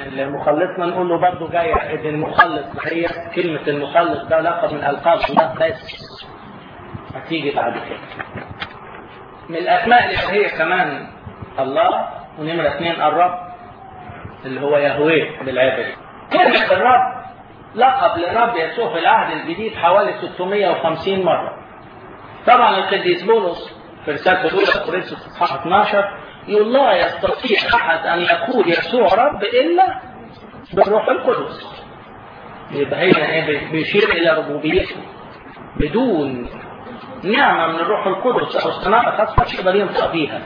مخلصنا نقول له برضه جاي ان المخلص هي كلمة المخلص ده لقب من القاب الله بس هتيجي بعد كده من الاسماء اللي هي كمان الله ونمرة اثنين الرب اللي هو يهوه بالعبر كلمة الرب لقب للرب يسوع في العهد الجديد حوالي 650 مرة طبعا القديس بولس في رسالته الأولى كورنثوس اصحاح 12 يقول لا يستطيع أحد أن يقول يسوع رب إلا بالروح القدس يبقى هنا بيشير إلى ربوبيته بدون نعمة من الروح القدس أو صناعة خاصة يقدر ينطق بيها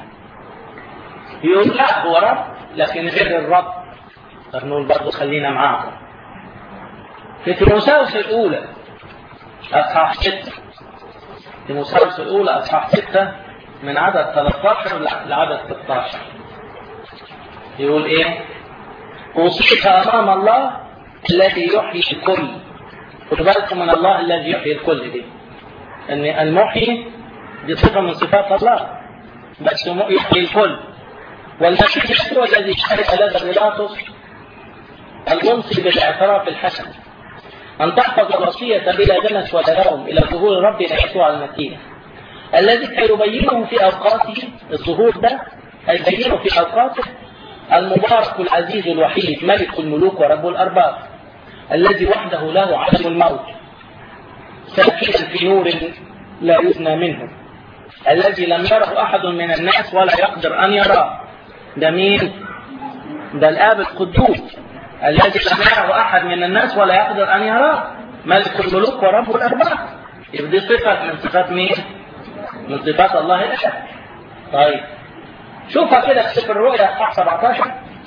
يقول لا هو رب لكن غير الرب نقول برضه خلينا معاهم في تيموساوس الأولى أصحاح 6 تيموساوس الأولى أصحاح 6 من عدد 13 لعدد 16 يقول إيه؟ أوصيك أمام الله الذي يحيي الكل خدوا بالكم من الله الذي يحيي الكل دي أن المحيي دي صفة من صفات الله بس يحيي الكل والمسيح هو الذي شهد لدى بيلاطس المنصي بالاعتراف الحسن أن تحفظ الوصية بلا دنس ولا لوم إلى ظهور ربنا يسوع المسيح الذي سيبينه في أوقاته الظهور ده هيبينه في أوقاته المبارك العزيز الوحيد ملك الملوك ورب الأرباب الذي وحده له عدم الموت ساكنا في نور لا يثنى منه الذي لم يره أحد من الناس ولا يقدر أن يراه ده مين؟ ده الآب القدوس الذي لم يره أحد من الناس ولا يقدر أن يراه ملك الملوك ورب الأرباب يبقى دي صفة من صفات مين؟ من صفات الله الأحد طيب شوفها كده في سفر الرؤيا اصحاح 17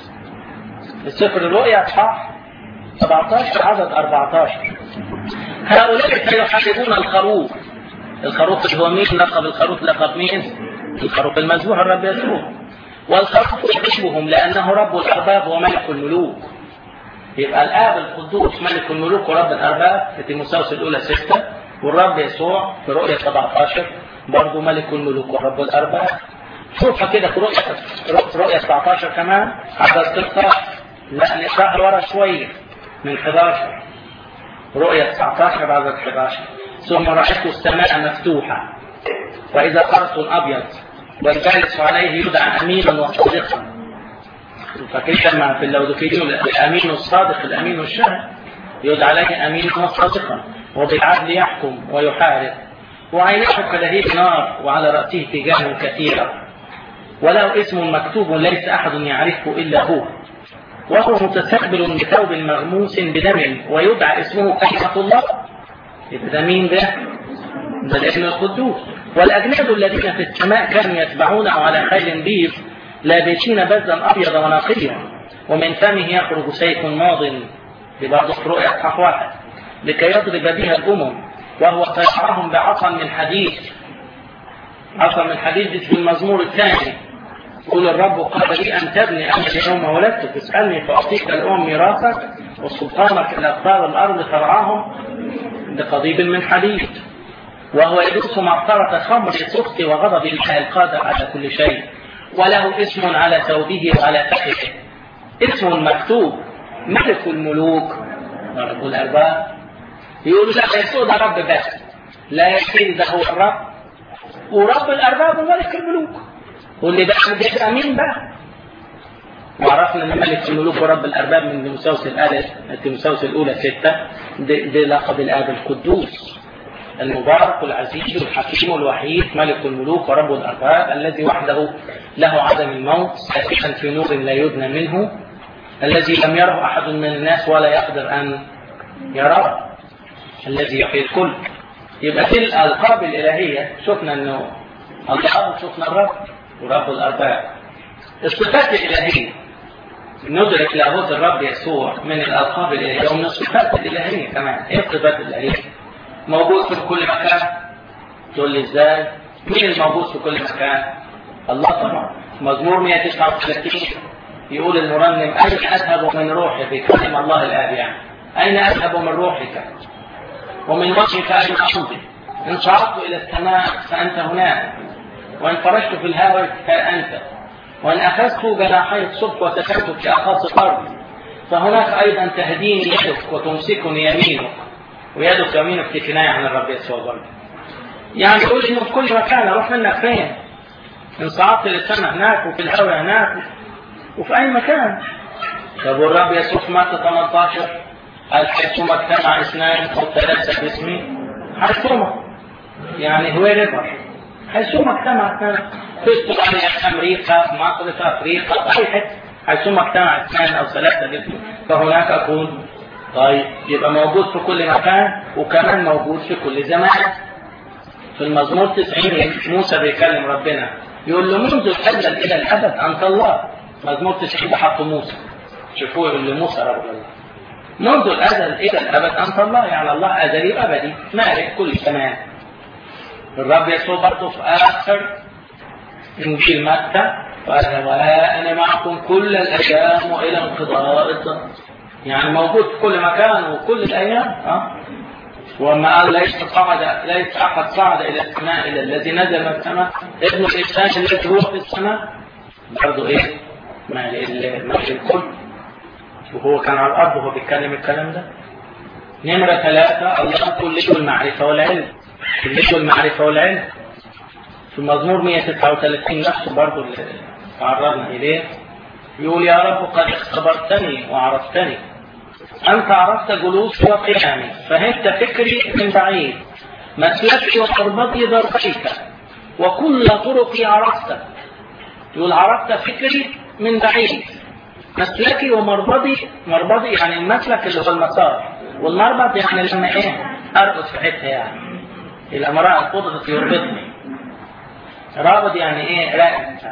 السفر الرؤيا اصحاح 17 عدد 14 هؤلاء سيحاربون الخروف الخروف اللي هو مين لقب الخروف لقب مين الخروف المذبوح الرب يسوع والخروف يحبهم لانه رب الارباب وملك الملوك يبقى الاب القدوس ملك الملوك ورب الارباب في تيموثاوس الاولى 6 والرب يسوع في رؤيا 17 برضه ملك الملوك ورب الارباب شوفها كده في رؤية رؤية 19 كمان عدد 16 لا نقراها ورا شوية من 11 رؤية 19 عدد 11 ثم رأيت السماء مفتوحة وإذا قرص أبيض والجالس عليه يدعى أمينا وصادقا فكيف لما في اللودوكيين الأمين الصادق الأمين الشهر يدعى عليه أمينا وصادقا وبالعدل يحكم ويحارب وعيناه كلهيب نار وعلى رأسه تيجان كثيرة وله اسم مكتوب ليس أحد يعرفه إلا هو وهو متستقبل بثوب مغموس بدم ويدعى اسمه كلمة الله يبقى ده مين ده؟ ده الابن القدوس والأجناد الذين في السماء كانوا يتبعونه على خيل بيض لابسين بزا أبيض ونقيا ومن فمه يخرج سيف ماض ببعض رؤيا أصحاح واحد لكي يضرب بها الأمم وهو سيرعاهم بعصا من حديد عصا من حديد في المزمور الثاني يقول الرب قال لي أن تبني أنت يوم ولدتك اسألني فأعطيك الأمم ميراثك وسلطانك إلى أقطار الأرض ترعاهم بقضيب من حديد وهو يدوس معصرة خمر سخط وغضب الله القادر على كل شيء وله اسم على ثوبه وعلى فخذه اسم مكتوب ملك الملوك ورب الأرباب يقول لا يسوع ده رب بس لا يكفي ده هو الرب ورب الأرباب وملك الملوك واللي بقى ده امين بقى وعرفنا ان ملك الملوك ورب الارباب من تيموثاوس الالف تيموثاوس الاولى سته ده لقب الاب القدوس المبارك العزيز الحكيم الوحيد ملك الملوك ورب الارباب الذي وحده له عدم الموت ساكنا في نور لا يدنى منه الذي لم يره احد من الناس ولا يقدر ان يراه الذي يحيي الكل يبقى في الالقاب الالهيه شفنا انه الله شفنا الرب ورب الأرباب الصفات الإلهية ندرك لاهوت الرب يسوع من الألقاب الإلهية ومن الصفات الإلهية كمان إيه الصفات الإلهية؟ موجود في كل مكان تقول لي إزاي؟ مين الموجود في كل مكان؟ الله طبعا مزمور 139 يقول المرنم أين أذهب من روحك بكلم الله الآب يعني أين أذهب من روحك؟ ومن وجهك أين أمضي؟ إن صعدت إلى السماء فأنت هناك وإن فرشت في الهواء فأنت وإن أخذت جناحي الصبح وسكنت في أقاصي الأرض فهناك أيضا تهديني يدك وتمسكني يمينك ويدك يمينك في كناية عن الرب يسوع برضه يعني يقول إنه في كل مكان أروح منك فين؟ إن صعدت للسماء هناك وفي الهواء هناك وفي أي مكان طب والرب يسوع في متى 18 قال حيثما اجتمع اثنان أو ثلاثة باسمي حيثما يعني هو ريفر حيثما اجتمع اثنان في استراليا أمريكا في مصر في أفريقيا في أي حتة حيثما اجتمع اثنان أو ثلاثة باسمي فهناك أكون طيب يبقى موجود في كل مكان وكمان موجود في كل زمان في المزمور 90 موسى بيكلم ربنا يقول له منذ الازل الى الابد انت الله مزمور 90 ده حق موسى شوفوا يقول لموسى رب الله منذ الازل الى الابد انت الله يعني الله ازلي وابدي مالك كل زمان الرب يسوع برضه في اخر انجيل متى قال وها انا معكم كل الايام والى انقضاء الدهر يعني موجود في كل مكان وكل الايام ها وما قال ليس صعد ليس احد صعد الى السماء الا الذي نزل من السماء ابن الانسان الذي هو في السماء برضه ايه؟ ما ما الكل وهو كان على الارض وهو بيتكلم الكلام ده نمرة ثلاثة الله كله المعرفة والعلم كله المعرفة والعلم في المزمور 139 نفسه برضه اللي تعرضنا إليه يقول يا رب قد اختبرتني وعرفتني أنت عرفت جلوسي وقيامي فهمت فكري من بعيد مسلكي وقربتي ضربيك وكل طرقي عرفت يقول عرفت فكري من بعيد مسلكي ومربضي مربضي يعني المسلك اللي هو المسار والمربط يعني لما ايه ارقص في حته يعني الامراء قدرت يربطني رابط يعني ايه راقد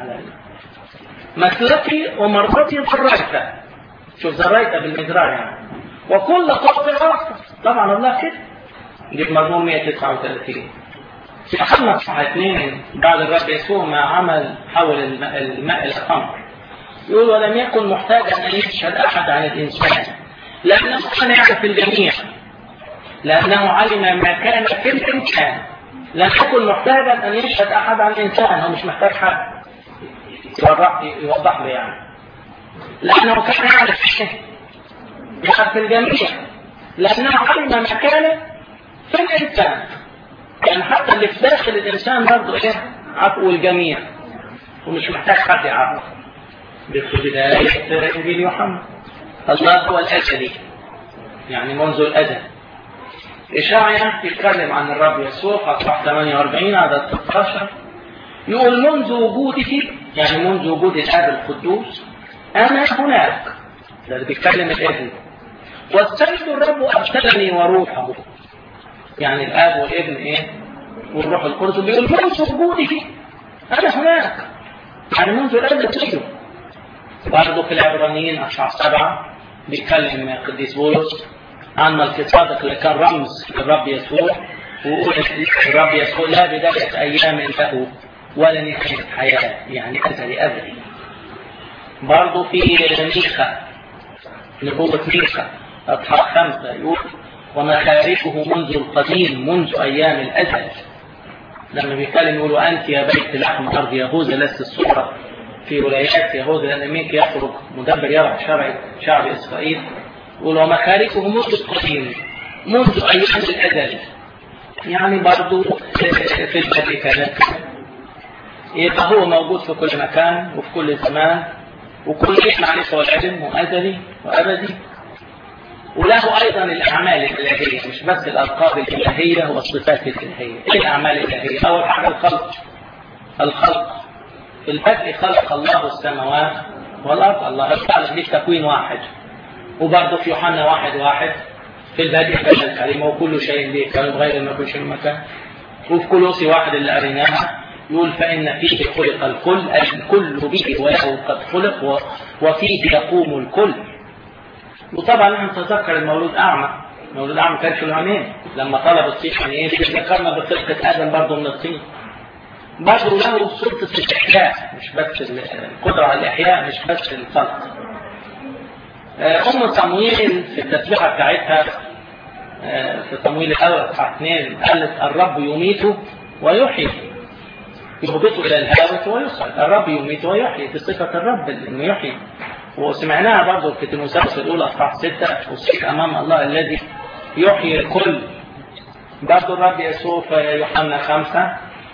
مسلكي ومربطي ذريت شوف ذريت بالمجرار يعني وكل طرق عرفت طبعا الله كده دي مضمون 139 في محمد صح اثنين بعد الرب يسوع ما عمل حول الماء, الماء الى خمر يقول ولم يكن محتاجا ان يشهد احد عن الانسان لانه كان يعرف الجميع لانه علم ما كان في الانسان لم يكن محتاجا ان يشهد احد عن الانسان هو مش محتاج حد يوضح يوضح له يعني لانه كان يعرف الشيء يعرف الجميع لانه علم ما كان في الانسان يعني حتى اللي في داخل الانسان برضه ايه عفو الجميع ومش محتاج حد يعرف في بداية إنجيل يوحنا الله هو الأزلي يعني منذ الأزل إشاعية يتكلم عن الرب يسوع أصحاح 48 عدد 16 يقول منذ وجوده يعني منذ وجود الآب القدوس أنا هناك ده اللي بيتكلم الابن والسيد الرب أرسلني وروحه يعني الآب والابن إيه والروح القدس بيقول منذ وجوده أنا هناك يعني منذ الأزل كله برضه في العبرانيين أصحاح سبعة بيتكلم القديس بولس عن ملك صادق اللي كان رمز للرب يسوع ويقول الرب يسوع لا بداية أيام له ولا نهاية حياة يعني أزلي أزلي برضه في ميخا نبوة ميخا أصحاح خمسة يقول ومخارجه منذ القديم منذ أيام الأزل لما بيتكلم يقول أنت يا بيت لحم أرض يهوذا لست الصورة في ولايات يهوذا لأن منك يخرج مدبر يرعى شرع شعب إسرائيل يقول ومخارجه منذ القديم منذ أيام الأزل يعني برضو في البدء كذا يبقى هو موجود في كل مكان وفي كل زمان وكل معرفة والعلم وأزلي وأبدي وله أيضا الأعمال الإلهية مش بس الألقاب الإلهية والصفات الإلهية إيه الأعمال الإلهية أول حاجة الخلق الخلق في البدء خلق الله السماوات والأرض الله خلق ليك تكوين واحد وبرضه في يوحنا واحد واحد في البدء كان الكلمة وكل شيء به كان غير ما كل شيء مكان وفي كلوسي واحد اللي قريناها يقول فإن فيه خلق الكل أي الكل به وله قد خلق وفيه يقوم الكل وطبعا نتذكر المولود أعمى المولود أعمى كان في العينين لما طلب الصيح عن إيه ذكرنا بخلقة آدم برضه من الطين برضه له سلطة الإحياء مش بس القدرة على الإحياء مش بس الخلق أم صمويل في التسبيحة بتاعتها في صمويل الأول بتاع اثنين قالت الرب يميت ويحيي يهبط إلى الهاوة ويصعد الرب يميت ويحيي في صفة الرب إنه يحيي وسمعناها برضه في تيموثاوس الأولى أصحاح ستة والصيف أمام الله الذي يحيي الكل برضه الرب يسوع في يوحنا خمسة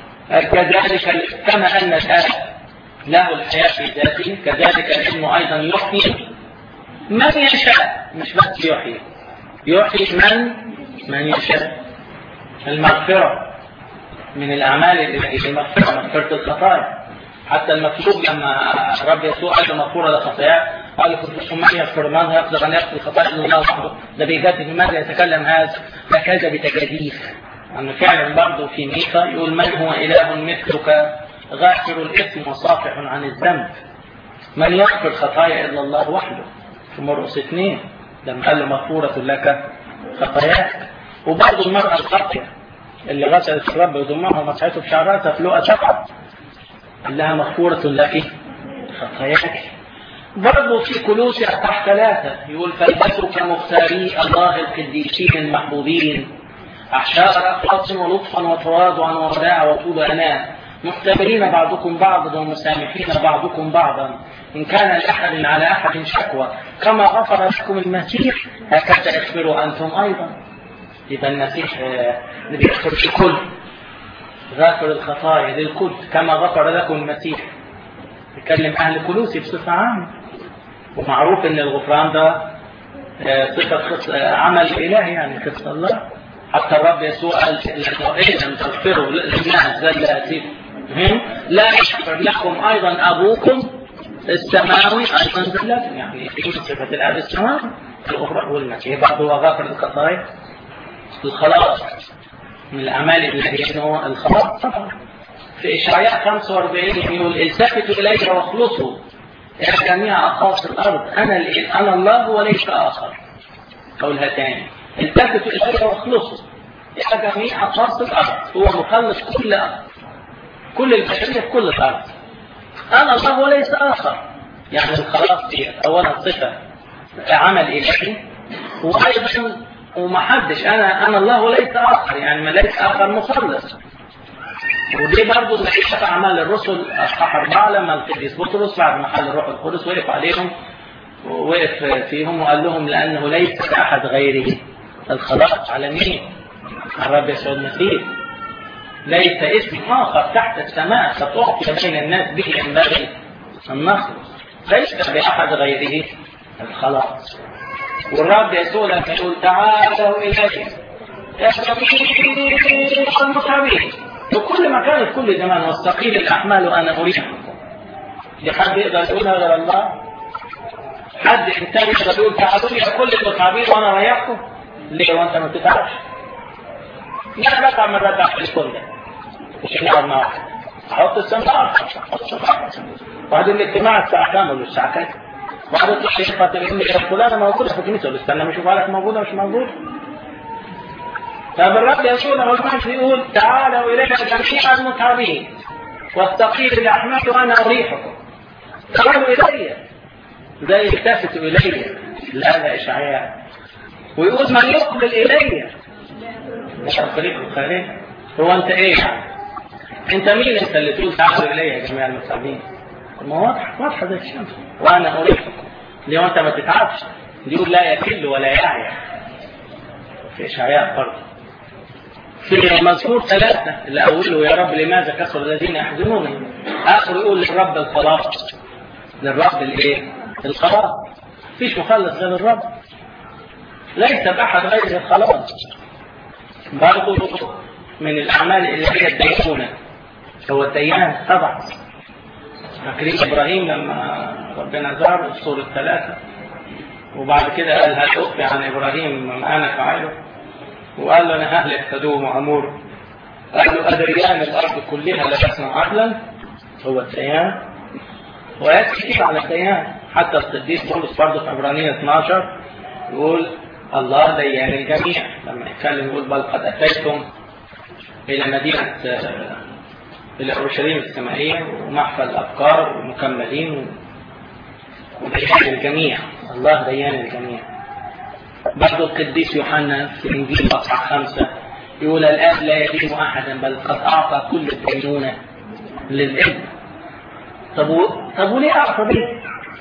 كذلك كما أن الآب له الحياة في ذاته كذلك الابن أيضا يحيي من يشاء مش بس يحيي يحيي من من يشاء المغفرة من الأعمال الإلهية المغفرة مغفرة الخطايا حتى المكتوب لما رب يسوع قال له مغفورة لخطاياه قال له من يغفر من يقدر أن يغفر الخطايا إلا الله وحده ده بيجدد لماذا يتكلم هذا؟ هكذا بتجاديف أنه فعلا برضه في ميخا يقول من هو إله مثلك غافر الإثم وصافح عن الذنب من يغفر خطايا إلا الله وحده في مرقس اثنين لما قال له مغفورة لك خطاياك وبرضه المرأة الخاطئة اللي غسلت الرب وضمها ومسحته بشعراتها في لقى سبعة قال لها مغفورة لك خطاياك برضه في كلوسي أصحاح ثلاثة يقول فلتترك مختاري الله القديسين المحبوبين أحشاء رأفة ولطفا وتواضعا ووداع وطول أناة مختبرين بعضكم بعضا ومسامحين بعضكم بعضا إن كان لأحد على أحد شكوى كما غفر لكم المسيح هكذا اغفروا أنتم أيضا يبقى المسيح بيغفر الكل غافر الخطايا للكل كما غفر لكم المسيح يكلم أهل كلوسي بصفة عامة ومعروف إن الغفران ده صفة عمل إلهي يعني قصة الله حتى الرب يسوع قال إيه لم تغفروا للناس زلاتي لا يغفر لكم أيضا أبوكم السماوي أيضا زلاتي يعني في صفة الآب السماوي الأخرى والمسيح بعد هو غافر الخطايا الخلاص من الأعمال الإلهية هو الخلاص طبعا في إشعياء 45 يقول التفتوا إلي واخلصوا يا جميع أقاصي الأرض أنا أنا الله وليس آخر قولها تاني التفتوا إلي واخلصوا يا جميع أقاصي الأرض هو مخلص كل أرض كل البشرية في كل الأرض أنا الله وليس آخر يعني الخلاص دي أولا صفة عمل إلهي وأيضا ومحدش أنا أنا الله وليس آخر يعني ما ليس آخر مخلص ودي برضه اللي في أعمال الرسل أصحاح أربعة لما القديس بطرس بعد ما حل الروح القدس وقف عليهم وقف فيهم وقال لهم لأنه ليس أحد غيره الخلاص على مين؟ الرب يسوع المسيح ليس اسم آخر تحت السماء ستعطي بين الناس به ينبغي النصر ليس بأحد غيره الخلاص والرب يسوع لما يقول تعالوا إلي يا المتعبين وكل مكان في كل زمان واستقيل الأحمال وأنا أريحكم دي حد يقدر يقولها غير الله حد انسان يقدر يقول تعالوا لي كل المتعبين وأنا أريحكم ليه وأنت ما بتتعبش لا بتعب من رد على الكل ده مش نقعد معاك احط السماعه وبعدين الاجتماع الساعه كام ولا الساعه كام وبعدين تروح تشوف تقول لي فلانه موجوده في الكنيسه ولا استنى اشوف لك موجوده مش موجوده فبالرب يسوع لما سمعت يقول تعالوا الي جميع المتعبين واستقيل الاحمال وانا اريحكم تعالوا الي ده يلتفتوا الي لهذا اشعياء ويقول من يقبل الي مش الطريق الخارجي هو انت ايه يعني انت مين انت اللي تقول تعالوا الي يا جميع المتعبين ما واضح واضحه زي الشمس وانا اريحكم ليه انت ما تتعبش يقول لا يكل ولا يعيا في اشعياء برضه في مذكور ثلاثة اللي أوله يا رب لماذا كثر الذين يحزنونني آخر يقول للرب الخلاص للرب الإيه؟ الخلاص فيش مخلص غير الرب ليس بأحد غير الخلاص برضه من الأعمال اللي هي الدينونة هو الديان طبعا فاكرين إبراهيم لما ربنا زار الصور الثلاثة وبعد كده قال هل أخفي عن إبراهيم ما أنا فاعله وقال له أنا أهلك تدوم وأمور قال له أدريان الأرض كلها لا تصنع عدلا هو الديان وآيات كتير على الديان حتى القديس بولس برضه في عبرانية 12 يقول الله ديان الجميع لما يتكلم يقول بل قد أتيتم إلى مدينة إلى أورشليم السمائية ومحفل الأفكار ومكملين وديان الجميع الله ديان الجميع برضه القديس يوحنا في إنجيل أصحاح خمسة يقول الآب لا يدين أحدا بل قد أعطى كل الدينونة للابن طب و... طب وليه أعطى ليه؟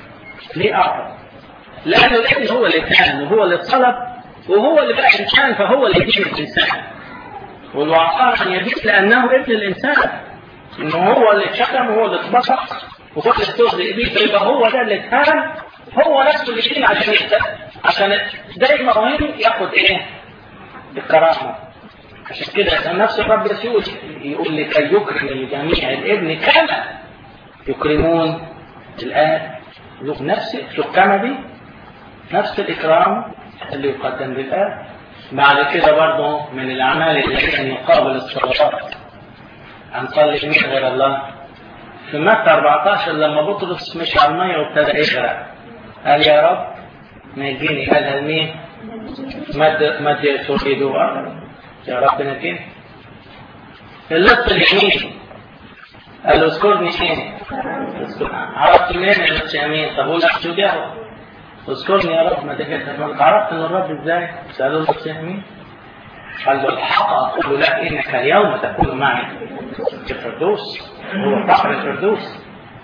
ليه أعظم؟ لأنه الابن هو اللي كان وهو اللي طلب وهو اللي بقى إنسان فهو اللي يجيب الإنسان والوعقار أن يجيب لأنه ابن الإنسان إنه هو اللي اتشتم وهو اللي اتبسط وهو اللي استهزئ بيه فيبقى هو ده اللي كان هو نفسه اللي يجيب عشان يكتب عشان دايما مهم ياخد إيه؟ الكرامة عشان كده نفس الرب يسوع يقول لكي يكرم الجميع الابن كما يكرمون الآب نفس الكما دي نفس الإكرام اللي يقدم للآب بعد كده برضه من الأعمال التي نقابل الصلوات هنصلي مين غير الله في متى 14 لما بطرس مشي على المية وابتدى يغرق قال يا رب نجيني قالها لمين؟ مد مد يسوع ايده يا رب نجيني اللص اليمين قال له اذكرني فين؟ عرفت منين اللص يمين؟ طب هو نفسه جاوب اذكرني يا رب ما تكتب عرفت ان الرب ازاي؟ سألوا اللص يمين قال له الحق اقول لك انك اليوم تكون معي في الفردوس هو بحر الفردوس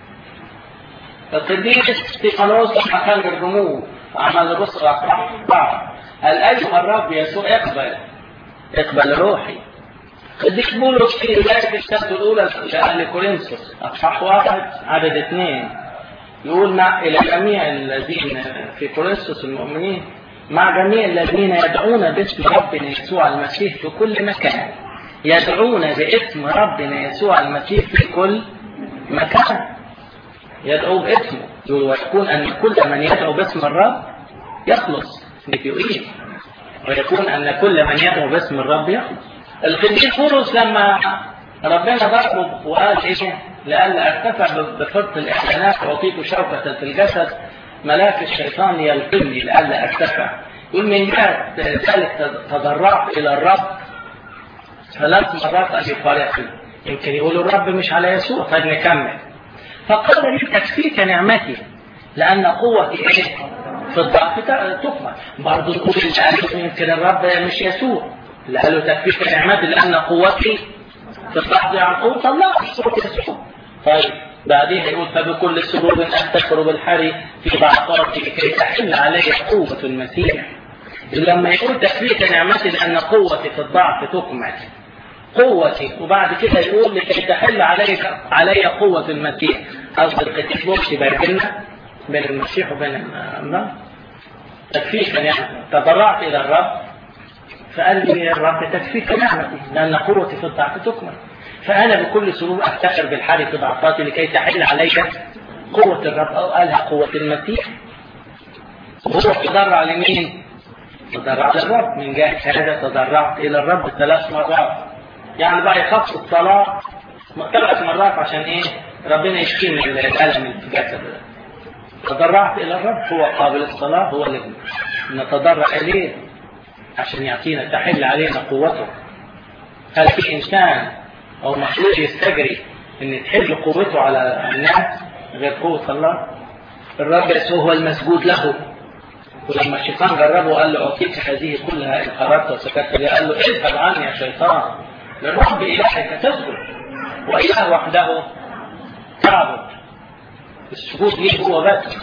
القديس ستيفانوس لما كان يرجموه عمل الرسل بعض قال ايها الرب يسوع اقبل اقبل روحي قديس بولس في رواية الكتاب الأولى لأهل كورنثوس أصحاح واحد عدد اثنين يقول مع إلى جميع الذين في كورنثوس المؤمنين مع جميع الذين يدعون باسم ربنا يسوع المسيح في كل مكان يدعون باسم ربنا يسوع المسيح في كل مكان يدعو باسمه ويكون أن كل من يدعو باسم الرب يخلص بتوئيل ويكون أن كل من يدعو باسم الرب يخلص القديس بولس لما ربنا ضربه وقال ايه لئلا ارتفع بفرط الاحسانات اعطيت شوكة في الجسد ملاك الشيطان يلقمني لئلا ارتفع يقول من جهة ذلك تضرعت الى الرب ثلاث مرات ان يفارقني يمكن يقولوا الرب مش على يسوع طيب نكمل فقال لي تكفيك نعمتي لان قوتي ايه في الضعف تكمل برضه نقول يمكن الرب مش يسوع اللي قالوا تكفيك نعمتي لان قوتي في الضعف عن قوه الله مش قوه يسوع طيب بعدين يقول فبكل سرور افتخر بالحري في ضعفاتي لكي تحل علي قوه المسيح لما يقول تكفيك نعمتي لان قوتي في الضعف تكمل قوتي وبعد كده يقول لكي تحل عليك علي قوة المسيح قصد القديس بوكسي بيننا بين المسيح وبين الله تكفيك نعمة تضرعت إلى الرب فقال لي يا رب تكفيك نعمتي لأن قوتي في الضعف تكمل فأنا بكل سرور أفتخر بالحري في ضعفاتي لكي تحل عليك قوة الرب أو قالها قوة المسيح هو تضرع لمين؟ تضرع للرب من جهة هذا تضرعت إلى الرب ثلاث مرات يعني بقى يخص الصلاة ثلاث مرات عشان ايه ربنا يشفيني من الألم اللي في الجسد تضرعت إلى الرب هو قابل الصلاة هو اللي نتضرع إليه عشان يعطينا تحل علينا قوته هل في إنسان أو مخلوق يستجري إن تحل قوته على الناس غير قوة الله الرب يسوع هو المسجود له ولما الشيطان جربه قال له أعطيك هذه كلها إن قررت وسكت لي قال له اذهب عني يا شيطان للرب إلهك تسجد وإله وحده تعبد السجود ليه هو بس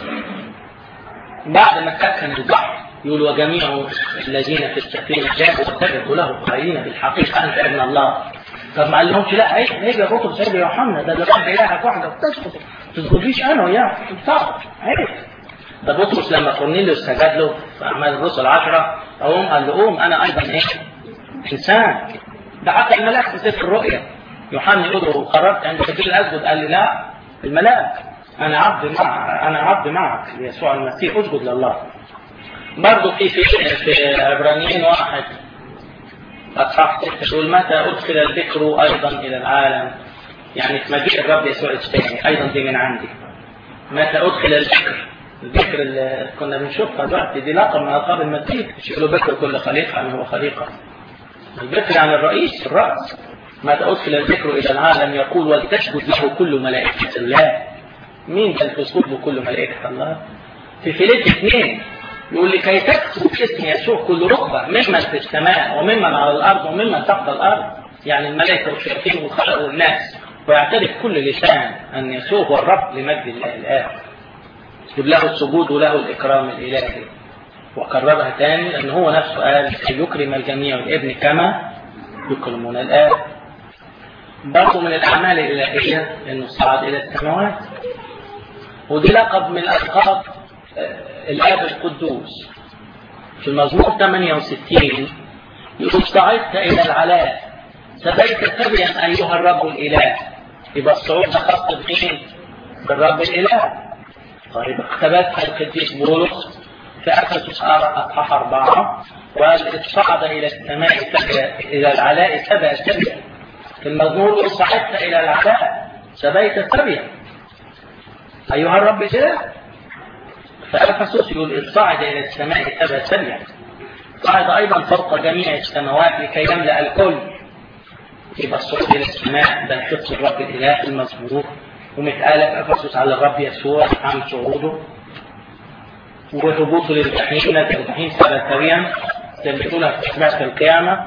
بعد ما سكن البحر يقول وجميع الذين في السفينة جاءوا وسجدوا له قائلين بالحقيقة أنت ابن الله طب ما قال لهمش لا هيك هيك يا بطرس هيك يا يوحنا ده الرب إلهك وحده تسجد ما تسجدليش أنا وياك صعب هيك ده بطرس لما كورنيليوس سجد له في أعمال الرسل عشرة قوم قال له قوم أنا أيضا إيه إنسان ده حتى الملاك في سفر الرؤيا يوحنا يقول له خرجت عند سبيل الاسجد قال لي لا الملاك انا عبد معك انا عبد معك يسوع المسيح اسجد لله برضه في في في عبرانيين واحد اصحاح ستة يقول متى ادخل الذكر ايضا الى العالم يعني في مجيء الرب يسوع الثاني ايضا دي من عندي متى ادخل الذكر الذكر اللي كنا بنشوفها دلوقتي دي لقب من القاب المسيح مش يقولوا ذكر كل خليقه ان هو خليقه الذكر عن الرئيس الرأس متى أدخل الذكر إلى العالم يقول ولتسجد له كل ملائكة الله مين اللي تسجد له كل ملائكة الله في فيليب اثنين يقول لكي تكتب اسم يسوع كل ركبة ممن في السماء وممن على الأرض وممن تحت الأرض يعني الملائكة والشياطين والخلق والناس ويعترف كل لسان أن يسوع هو الرب لمجد الله الآب يجيب له السجود وله الإكرام الإلهي وكررها تاني لأن هو نفسه قال يكرم الجميع الابن كما يكرمون الآب برضه من الأعمال الإلهية أنه صعد إلى السماوات ودي لقب من ألقاب الآب القدوس في المزمور 68 يقول صعدت إلى العلاء سبيت سبيا أيها الرب الإله يبقى الصعود ده خاص بمين؟ بالرب الإله طيب اقتبسها القديس بولس في أفسس أصحاح أربعة وقال صعد إلى السماء سبيا إلى العلاء سبا سبيا في المزمور صعدت إلى العلاء سبيت سبيا أيها الرب الإله فأفسس يقول صعد إلى السماء سبا سبيا صعد أيضا فوق جميع السماوات لكي يملأ الكل يبقى الصعود إلى السماء ده حفظ الرب الإله المزمور ومتقالة في أفسس على الرب يسوع عن صعوده وهبوطه للجحيم نزل الجحيم سبا سبيا تلبسونها في سماء القيامة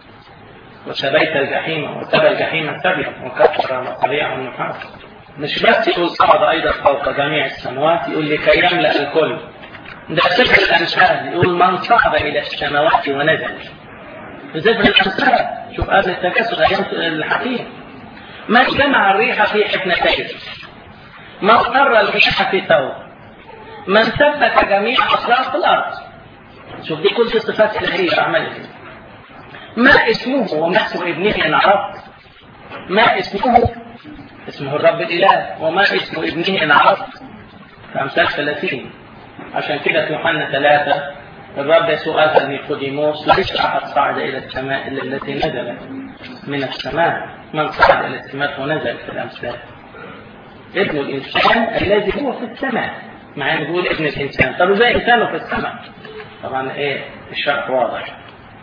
وسبيت الجحيم وسبى الجحيم سبيا وكسر مقاريع النحاس مش بس يقول صعد ايضا فوق جميع السماوات يقول لكي يملا الكل ده سفر الامثال يقول من صعد الى السماوات ونزل في سفر الامثال شوف قبل التجسد ايام الحكيم ما جمع الريح في حفنتين ما اضطر الريح في ثوب من ثبت جميع اطراف الارض شوف دي كل الصفات الالهيه عملها ما اسمه وما اسم ابنه ان عرفت ما اسمه اسمه الرب الإله وما اسم ابنه إن عرفت في أمثال 30 عشان كده في يوحنا 3 الرب يسوع قال لنيقوديموس ليس أحد صعد إلى السماء إلا التي نزلت من السماء من صعد إلى السماء ونزل في الأمثال ابن الإنسان الذي هو في السماء مع انه بيقول ابن الإنسان طب ازاي إنسانه في السماء طبعا إيه الشرح واضح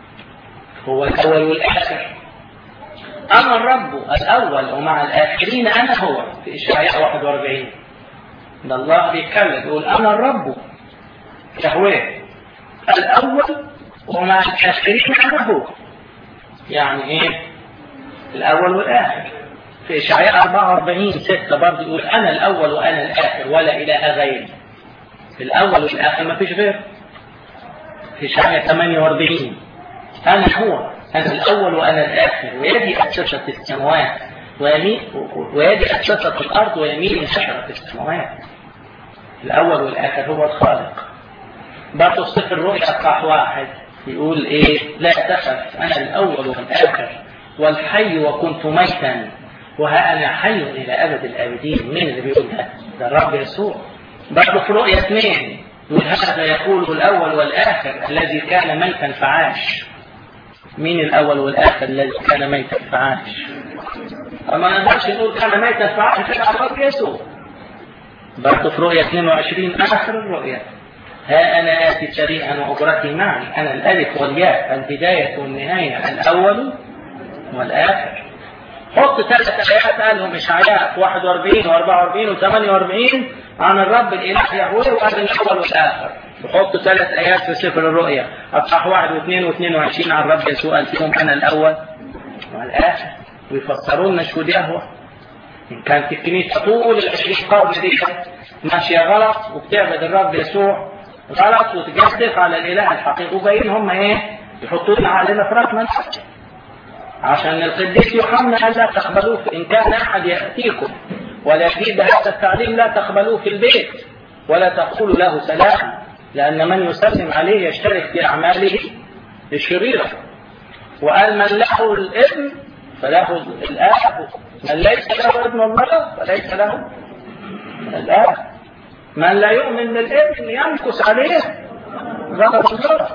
هو الأول والآخر أنا الرب الأول ومع الآخرين أنا هو في إشعياء 41 ده الله بيتكلم يقول أنا الرب يهوه الأول ومع الآخرين أنا هو يعني إيه الأول والآخر في إشعياء 44 6 برضه يقول أنا الأول وأنا الآخر ولا إله غيري الأول والآخر ما فيش غيره في إشعياء 48 أنا هو أنا الأول وأنا الآخر ويدي أسست السماوات ويدي أسست الأرض ويمين انتشرت السماوات الأول والآخر هو الخالق برضه صفر الرؤيا أصحاح واحد يقول إيه لا تخف أنا الأول والآخر والحي وكنت ميتا وها أنا حي إلى أبد الآبدين مين اللي بيقول ده؟ ده الرب يسوع برضه في رؤيا اثنين يقول هذا يقول الأول والآخر الذي كان ميتا فعاش مين الأول والآخر الذي كان ميتا فعاش أما نقدرش نقول كان ميتا فعاش كده على الرب يسوع برضه في رؤيا 22 آخر الرؤيا ها أنا آتي سريعا وأجرتي معي أنا الألف والياء البداية والنهاية الأول والآخر حط ثلاث آيات قالهم إشعياء 41 و44 و48 عن الرب الإله يهوه وقال الأول والآخر وحط ثلاث آيات في سفر الرؤيا أصحاح 1 و2 و22 عن الرب يسوع قال فيهم أنا الأول والآخر ويفسروا لنا شو دي هو إن كانت الكنيسة طول العشرين قرن دي ماشية غلط وبتعبد الرب يسوع غلط وتجسف على الإله الحقيقي وجايين هم إيه؟ يحطوا لنا علينا في رقم عشان القديس يوحنا قال لا تقبلوه إن كان أحد يأتيكم ولا يزيد هذا التعليم لا تقبلوه في البيت ولا تقولوا له سلام لأن من يسلم عليه يشترك في أعماله الشريرة وقال من له الابن فله الآب من ليس له ابن الله فليس له الآب من لا يؤمن بالابن يمكث عليه غضب الله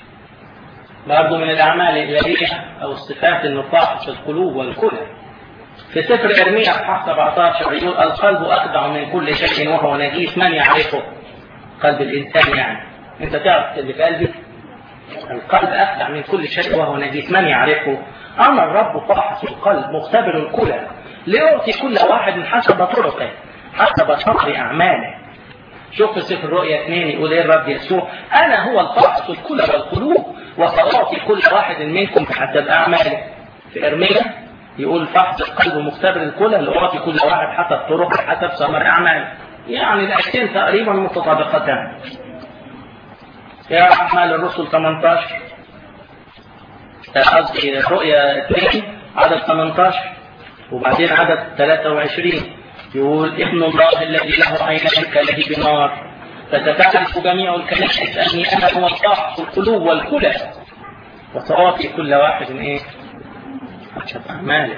برضه من الأعمال الإلهية أو الصفات النفاق في القلوب والكلى في سفر إرميا أصحاح 17 يقول القلب أخدع من كل شيء وهو نجيس من يعرفه؟ قلب الإنسان يعني أنت تعرف اللي في قلبي القلب أخدع من كل شيء وهو نجيس من يعرفه؟ أنا الرب فاحص القلب مختبر الكلى ليعطي كل واحد حسب طرقه حسب شطر أعماله شوف في سفر الرؤيا 2 يقول ايه الرب يسوع انا هو الفاحص الكلى والقلوب وسأعطي كل واحد منكم بحسب اعماله في ارميا يقول فحص القلب مختبر الكلى لأعطي كل واحد حسب طرق حسب ثمر اعماله يعني الآيتين تقريبا متطابقتان يا أعمال الرسل 18 قصدي رؤيا 2 عدد 18 وبعدين عدد 23 يقول ابن الله الذي له عينان كله بنار فتتعرف جميع الكنائس أني أنا هو الضعف القلوب والكلى وتعطي كل واحد ايه حسب أعماله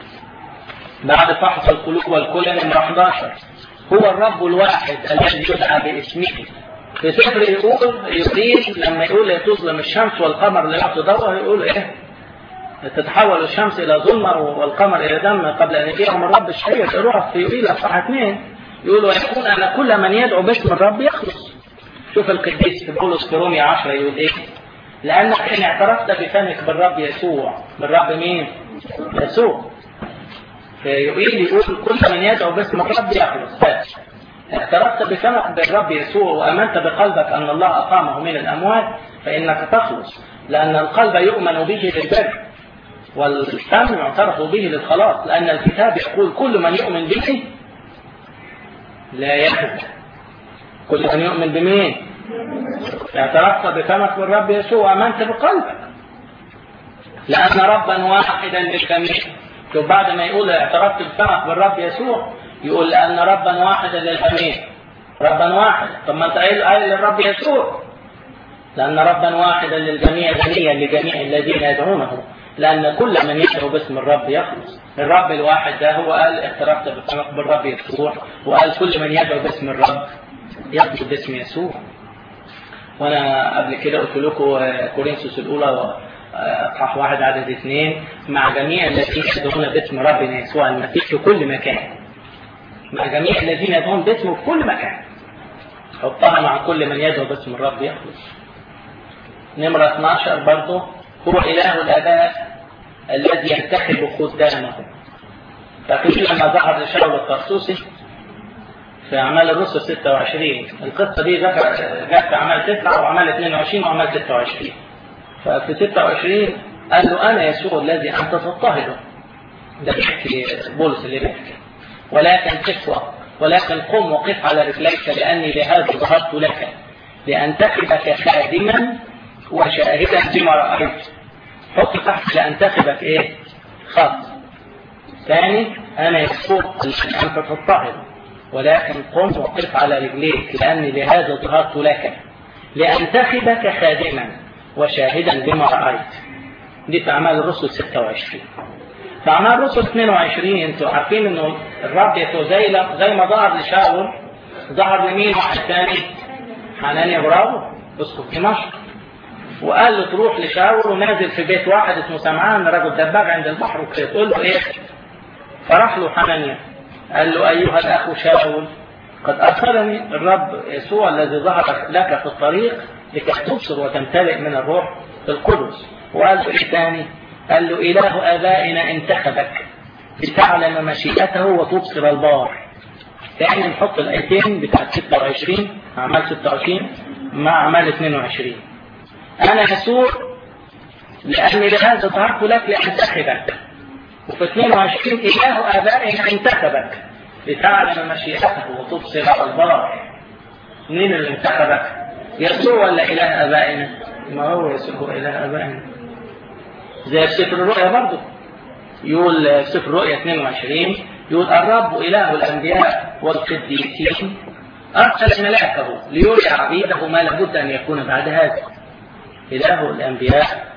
بعد فحص القلوب والكلى نمرة 11 هو الرب الواحد الذي يدعى باسمه في سفر يقول يقيل لما يقول لا تظلم الشمس والقمر لوقت ضوء يقول ايه تتحول الشمس الى ظلمه والقمر الى دم قبل ان يجيهم الرب الشهيد روح في يقيل اصحاح اثنين يقول ويكون ان كل من يدعو باسم الرب يخلص شوف القديس في بولس في رومية 10 يقول ايه لانك ان اعترفت بفمك بالرب يسوع بالرب مين يسوع فيقول يقول كل من يدعو باسم الرب يخلص بس اعترفت بفمك بالرب يسوع وامنت بقلبك ان الله اقامه من الاموات فانك تخلص لان القلب يؤمن به للبر والفم يعترف به للخلاص لان الكتاب يقول كل من يؤمن به لا يهدى كل من يؤمن بمين اعترفت بفمك بالرب يسوع وامنت بقلبك لان ربا واحدا للجميع شوف بعد ما يقول اعترفت بفمك بالرب يسوع يقول لأن ربا واحدا للجميع ربا واحدا طب ما أنت قايل قايل للرب يسوع لأن ربا واحدا للجميع غنيا لجميع الذين يدعونه لأن كل من يدعو باسم الرب يخلص الرب الواحد ده هو قال اعترفت بفمك بالرب يسوع وقال كل من يدعو باسم الرب يخلص باسم يسوع وانا قبل كده قلت لكم كورنثوس الاولى اصحاح واحد عدد اثنين مع جميع الذين يدعون باسم ربنا يسوع المسيح في كل مكان مع جميع الذين يدعون باسمه في كل مكان حطها مع كل من يدعو باسم الرب يخلص نمرة 12 برضه هو إله الآباء الذي ينتخب خدامه فاكرين لما ظهر لشاول الطرسوسي في أعمال الرسل 26 القصة دي ذكر جت في أعمال 9 وأعمال 22 وأعمال 26 ففي 26 قال له أنا يسوع الذي أنت تضطهده ده بيحكي بولس اللي بيحكي ولكن تقوى ولكن قم وقف على رجليك لأني لهذا ظهرت لك لأنتخبك خادما وشاهدا بما رأيت حط تحت لأنتخبك إيه؟ خط ثاني أنا يسوع أنت تضطهد ولكن قم وقف على رجليك لأني لهذا ظهرت لك لأنتخبك خادما وشاهدا بما رأيت دي في أعمال الرسل 26 في أعمال الرسل 22 انتوا عارفين انه الرب يسوع زي زي ما ظهر لشاول ظهر لمين واحد ثاني حنانيا برافو اسقف دمشق وقال له تروح لشاول ونازل في بيت واحد اسمه سمعان رجل دباغ عند البحر وكده تقول له ايه فراح له حنانيا قال له ايها الاخ شاول قد ارسلني الرب يسوع الذي ظهر لك في الطريق لكي تبصر وتمتلئ من الروح القدس وقال له ايه ثاني قال له اله ابائنا انتخبك لتعلم مشيئته وتبصر البار يعني نحط الايتين بتاعت 26 اعمال 26 مع اعمال 22 انا يسوع لاني لهذا ظهرت لك لانتخبك وفي 22 اله ابائنا انتخبك لتعلم مشيئته وتبصر البار مين اللي انتخبك؟ يسوع ولا اله ابائنا؟ ما هو يسوع هو اله ابائنا زي في سفر الرؤيا برضه يقول في سفر الرؤيا 22 يقول الرب اله الانبياء والقديسين ارسل ملاكه ليري عبيده ما لابد ان يكون بعد هذا اله الانبياء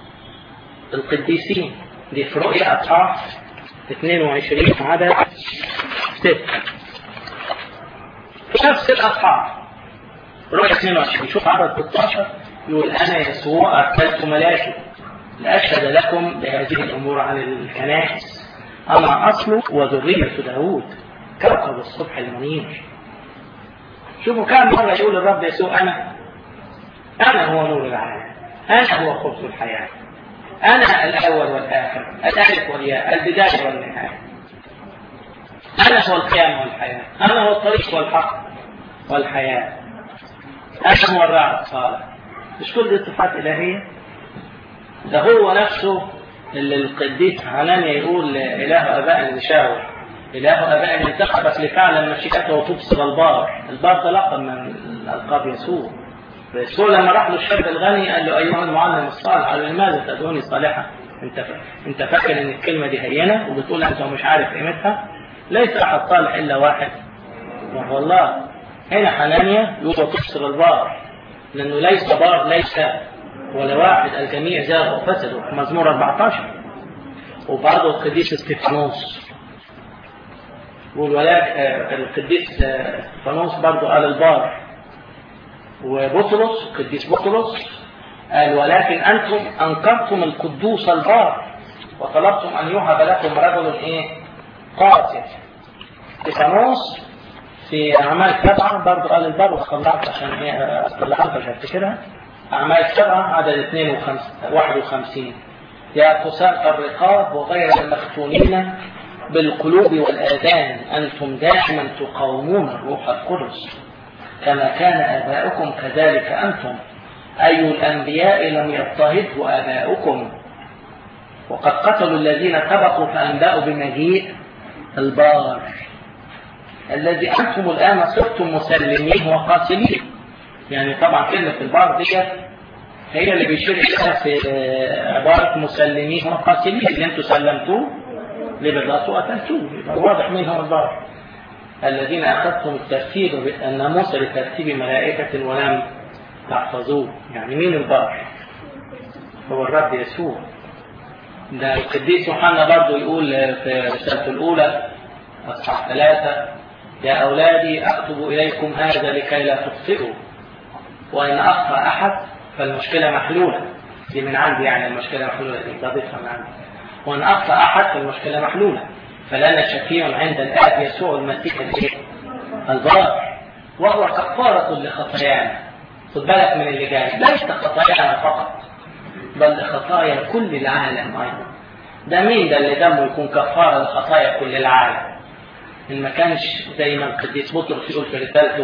القديسين دي في رؤيا اصحاح 22 عدد 6 في نفس الاصحاح رؤيا 22 شوف عدد 16 يقول انا يسوع ارسلت ملاكي لاشهد لكم بهذه الامور عن الكنائس انا اصل وذريه داوود كوكب الصبح المنير شوفوا كم مره يقول الرب يسوع انا انا هو نور العالم انا هو خبز الحياه انا الاول والاخر الالف والياء البدايه والنهايه انا هو القيام والحياه انا هو الطريق والحق والحياه انا هو الراعي الصالح مش كل دي صفات الهيه ده هو نفسه اللي القديس حنانيا يقول اله ابائنا لشاول إله آبائنا انتخبك لتعلم مشيئته وتبصر البار البار ده لقب من ألقاب يسوع يسوع لما راح له الشاب الغني قال له أيها المعلم الصالح قال له لماذا تدعوني صالحا انت ف... انت فاكر ان الكلمه دي هينه وبتقول انت مش عارف قيمتها ليس احد صالح الا واحد وهو الله هنا حنانيا يقول تبصر البار لانه ليس بار ليس ولا واحد الجميع زاغوا وفسدوا مزمور 14 وبرضه القديس استفانوس يقول ولكن القديس استفانوس برضه قال البار وبطرس القديس بطرس قال ولكن انتم انكرتم القدوس البار وطلبتم ان يوهب لكم رجل ايه؟ قاتل استفانوس في اعمال سبعه برضه قال البار وطلعت عشان ايه طلعت عشان افتكرها اعمال سبعه عدد 52 51 يا قساة الرقاب وغير المختونين بالقلوب والآذان أنتم دائما تقاومون الروح القدس كما كان آباؤكم كذلك أنتم أي الأنبياء لم يضطهده آباؤكم وقد قتلوا الذين سبقوا فأنبأوا بمجيء البار الذي أنتم الآن صرتم مسلمين وقاتلين يعني طبعا كلمة البار دي هي اللي بيشير إليها في عبارة مسلمين وقاتلين اللي أنتم سلمتوه لبضاعته وقتلتوه يبقى واضح مين هو البار الذين أخذتم الترتيب الناموس لترتيب ملائكة ولم تحفظوه يعني مين البار هو الرب يسوع ده القديس يوحنا برضه يقول في رسالته الأولى أصحاح ثلاثة يا أولادي أكتب إليكم هذا لكي لا تخطئوا وإن أخطأ أحد فالمشكلة محلولة دي من عندي يعني المشكلة محلولة دي ضيفها من عندي وإن أخطأ أحد فالمشكلة محلولة فلنا شفيع عند الآب يسوع المسيح الإيه؟ البار وهو كفارة لخطايانا خد بالك من اللي جاي ليس خطايانا فقط بل لخطايا كل العالم أيضا ده مين ده اللي دمه يكون كفارة لخطايا كل العالم إن ما كانش زي ما القديس بطرس يقول في رسالته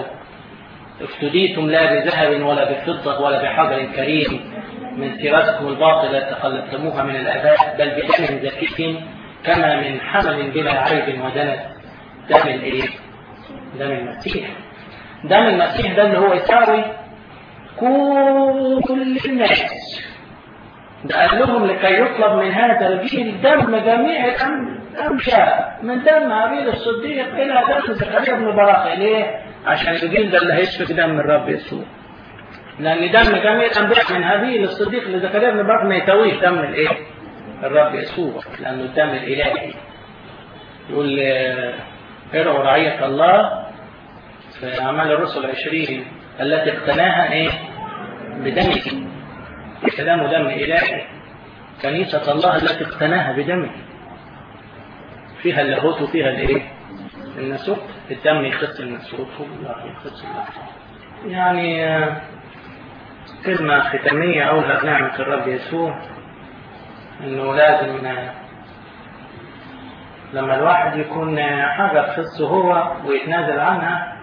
افتديتم لا بذهب ولا بفضة ولا بحجر كريم من سيرتكم الباطلة تقلدتموها من الآباء بل بدم زكي كما من حمل بلا عيب ودنس دم الايه؟ دم المسيح دم المسيح ده اللي هو يساوي كل الناس ده قال لهم لكي يطلب من هذا الجيل دم جميع الأنشاء من دم هابيل الصديق إلى دم زكريا بن براخي ليه؟ عشان الجيل ده اللي هيسفك دم الرب يسوع لأن دم جميع الأنبياء من هابيل الصديق لزكريا بن براخي ما يساويش دم الإيه؟ الرب يسوع لأنه الدم الإلهي يقول ارعوا رعية الله في أعمال الرسل العشرين التي اقتناها إيه؟ بدمه كلام دم إلهي كنيسة الله التي اقتناها بدمه فيها اللاهوت وفيها الايه؟ الناسوت الدم يخص الناسوت والله يخص الله يعني كلمة ختامية أولها بنعمة الرب يسوع إنه لازم لما الواحد يكون حاجة تخصه هو ويتنازل عنها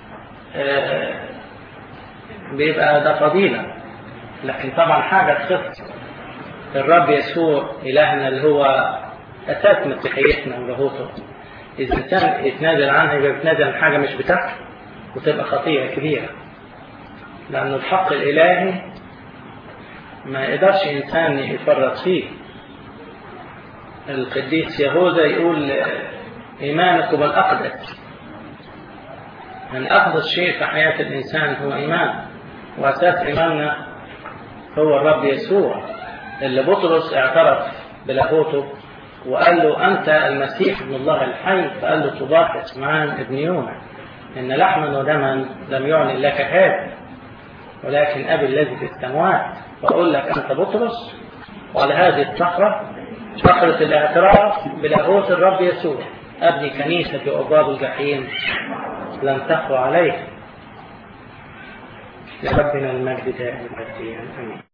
بيبقى ده فضيلة لكن طبعا حاجة تخص الرب يسوع إلهنا اللي هو أساس مسيحيتنا ولاهوته إذا الإنسان يتنازل عنها يبقى بيتنازل عن حاجة مش بتاعته وتبقى خطيئة كبيرة لأن الحق الإلهي ما يقدرش إنسان يفرط فيه القديس يهوذا يقول إيمانكم الأقدس يعني أقدس شيء في حياة الإنسان هو إيمان وأساس إيماننا هو الرب يسوع اللي بطرس اعترف بلاهوته وقال له أنت المسيح ابن الله الحي فقال له تضاح اسمعان ابن يونا إن لحما ودما لم يعلن لك هذا ولكن أبي الذي في السماوات وأقول لك أنت بطرس وعلى هذه الصخرة صخرة الاعتراف بلاهوت الرب يسوع أبني كنيسة وأبواب الجحيم لن تخفى عليه لربنا المجد دائما أبديا آمين